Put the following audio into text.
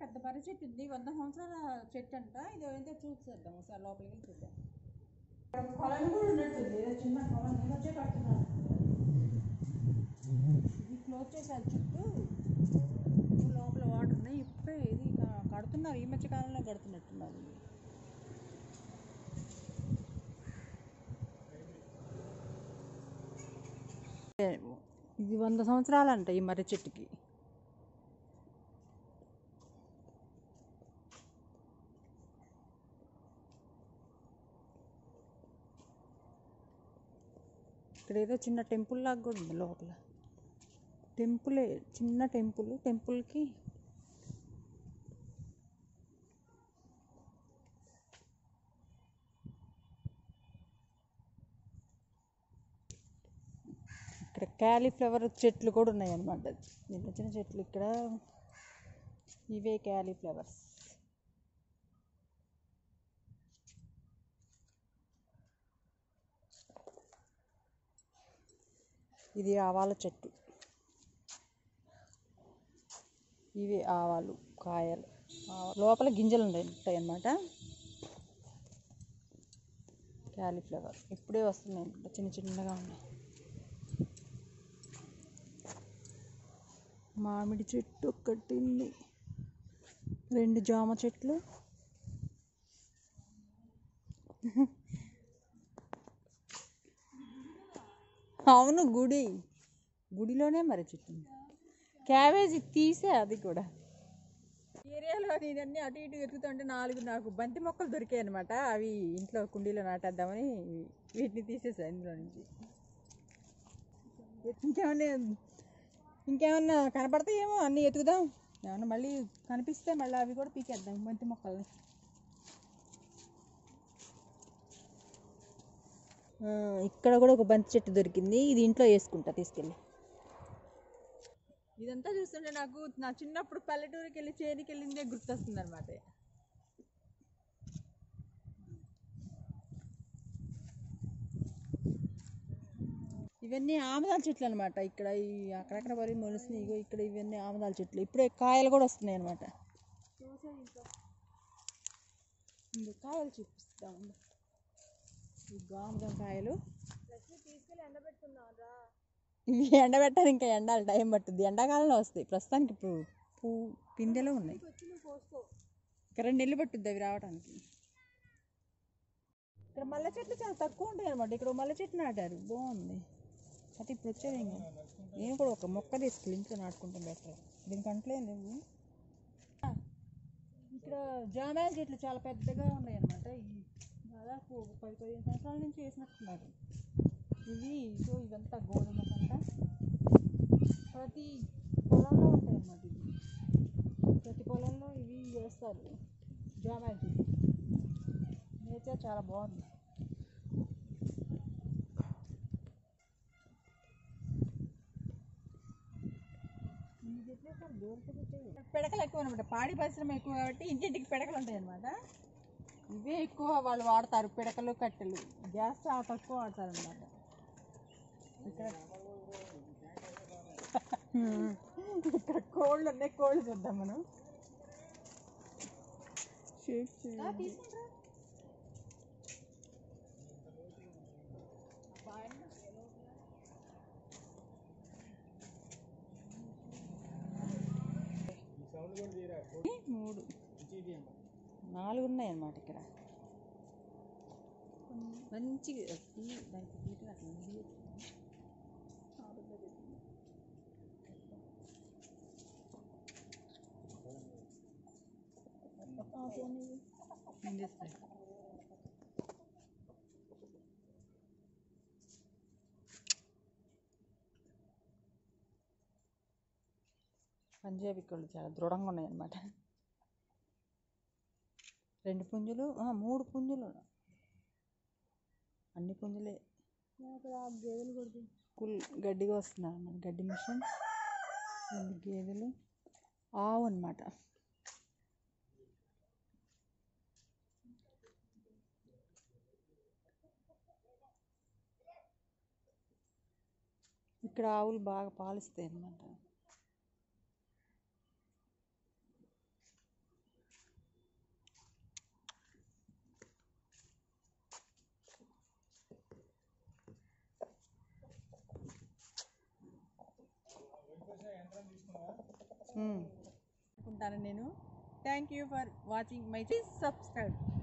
పెద్ద మర్రి చెట్టు ఉంది వంద సంవత్సరాల చెట్టు అంట ఇది ఏంటో చూసేద్దాం ఒకసారి లోపలికి వెళ్ళి చూద్దాం కొలను కూడా ఉన్నట్టుంది ఏదో చిన్న కొలను ఈ మధ్య కడుతున్నారు ఇది క్లోజ్ చేశారు చుట్టూ లోపల వాటర్ ఉన్నాయి ఇప్పుడే ఇది క- కడుతున్నారు ఈ మధ్య కాలంలో కడుతున్నట్టున్నారు ఇది. ఇది వంద సంవత్సరాలంట ఈ మర్రి చెట్టుకి ఇక్కడ ఏదో చిన్న టెంపుల్ లాగా కూడా ఉంది లోపల టెంపులే చిన్న టెంపుల్ టెంపుల్కి ఇక్కడ క్యాలీఫ్లవర్ చెట్లు కూడా ఉన్నాయి అన్నమాట చిన్న చిన్న చెట్లు ఇక్కడ ఇవే క్యాలీఫ్లవర్స్ ఇది ఆవాల చెట్టు ఇవి ఆవాలు కాయలు ఆవ- లోపల గింజలు ఉన్నాయి ఉంటాయి అన్నమాట క్యాలీఫ్లవర్ ఇప్పుడే వస్తున్నాయి అన్నమాట. చిన్న చిన్నగా ఉన్నాయి మామిడి చెట్టు ఒకటి ఉంది రెండు జామ చెట్లు అవును గుడి గుడిలోనే మరి చెట్టు ఉంది. క్యాబేజీ తీసే అది కూడా ఏరియాలో నేను అన్ని అటు ఇటు వెతుకుతుంటే నాలుగు నాకు బంతి మొక్కలు దొరికాయి అనమాట అవి ఇంట్లో కుండీలో నాటేద్దామని వీటిని తీసేసా ఇందులో నుంచి ఇంకేమన్నా ఇంకేమన్నా కనపడతాయేమో అన్నీ ఎతుకుదాం ఏమన్నా మళ్ళీ కనిపిస్తే మళ్ళీ అవి కూడా పీకేద్దాం బంతి మొక్కల్ని ఆ, ఇక్కడ కూడా ఒక బంతి చెట్టు దొరికింది ఇది ఇంట్లో వేసుకుంటా తీసుకెళ్ళి ఇదంతా చూస్తుంటే నాకు నా చిన్నప్పుడు పల్లెటూరుకి వెళ్ళి చేనికి వెళ్ళిందే గుర్తొస్తుంది అనమాట ఇవన్నీ ఆమదాల చెట్లు అనమాట ఇక్కడ ఈ అక్కడక్కడ వరి మొలుస్తున్నాయి ఇగో ఇక్కడ ఇవన్నీ ఆమదాల చెట్లు ఇప్పుడే కాయలు కూడా వస్తున్నాయి అనమాట ఇంకో కాయలు చూపిస్తా ఉండు. ఈ ఆముదం కాయలు ఇవి ఎండబెట్టాలి ఇంకా ఎండాలి టైం పట్టుద్ది ఎండాకాలంలో వస్తాయి ప్రస్తుతానికి ఇప్పుడు పూ పిందెలో ఉన్నాయి ఇంకా రెండు నెలలు పట్టుద్ది అవి రావడానికి ఇక్కడ మల్లె చెట్లు చాలా తక్కువ ఉంటాయి అనమాట ఇక్కడ ఓ మల్లె చెట్టు నాటారు బాగుంది అయితే ఇప్పుడు వచ్చేది ఇంకా నేను కూడా ఒక మొక్క తీసుకెళ్ళి ఇంట్లో నాటుకుంటాం బెటర్ దీనికి అంటలేదు లేవు ఇక్కడ జామాయిల చెట్లు చాలా పెద్దగా ఉన్నాయి అనమాట ఈ దాదాపు ఒక పది పదిహేను సంవత్సరాల నుంచి వేసినట్టున్నారు ఇవి సో ఇదంతా గోధుమ పంట ప్రతి పొలంలో ఉంటాయి అన్నమాట ఇవి ప్రతి పొలంలో ఇవి వేస్తారు జామాయిల చెట్లు నేచర్ చాలా బాగుంది పిడకలు ఎక్కువ అనమాట పాడి పరిశ్రమ ఎక్కువ కాబట్టి ఇంటింటికి పిడకలు ఉంటాయి అనమాట ఇవే ఎక్కువ వాళ్ళు వాడతారు పిడకలు కట్టెలు గ్యాస్ చాలా తక్కువ వాడతారు అనమాట ఇక్కడ ఇక్కడ కోళ్ళు ఉన్నాయి కోళ్ళు చూద్దాం మనం షేక్ చేయాలి. మూడు నాలుగు ఉన్నాయి అన్నమాట ఇక్కడ మంచిగా ఈ- దానికి హీటర్ అట్లా ఉంది. నిండిస్తాయి. పంజాబీ కోళ్ళు చాలా దృఢంగా ఉన్నాయి అన్నమాట రెండు పుంజులు ఆ, మూడు పుంజులు అన్ని పుంజులే గేదెలు కూడా కుల్ గడ్డిగా వస్తున్నారు అన్నమాట గడ్డి మిషన్ రెండు గేదెలు ఆవు అన్నమాట ఇక్కడ ఆవులు బాగా పాలిస్తాయి అన్నమాట అనుకుంటాను నేను thank you for watching my subscribe